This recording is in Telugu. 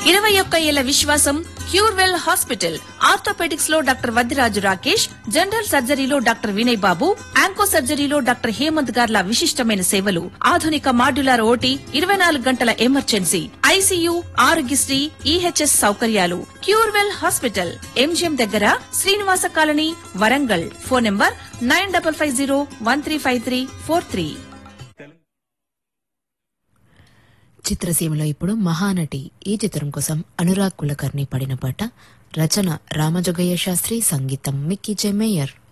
ఇరవై ఒక్క ఏళ్ల విశ్వాసం క్యూర్వెల్ హాస్పిటల్ ఆర్థోపెడిక్స్ లో డాక్టర్ వద్దిరాజు రాకేష్ జనరల్ సర్జరీలో డాక్టర్ వినయ్ బాబు ఆంకో సర్జరీలో డాక్టర్ హేమంత్ గార్ల విశిష్టమైన సేవలు ఆధునిక మాడ్యులర్ ఓటీ ఇరవై నాలుగు గంటల ఎమర్జెన్సీ ఐసీయూ ఆరోగ్యశ్రీ ఈహెచ్ఎస్ సౌకర్యాలు క్యూర్వెల్ హాస్పిటల్ ఎంజిఎం దగ్గర Srinivasa colony Warangal phone number nine double five zero one three five three four three చిత్రసీమలో ఇప్పుడు మహానటి ఈ చిత్రం కోసం అనురాగ్ కులకర్ణి పడిన పాట రచన రామజోగయ్య శాస్త్రి సంగీతం మిక్కీ జె మేయర్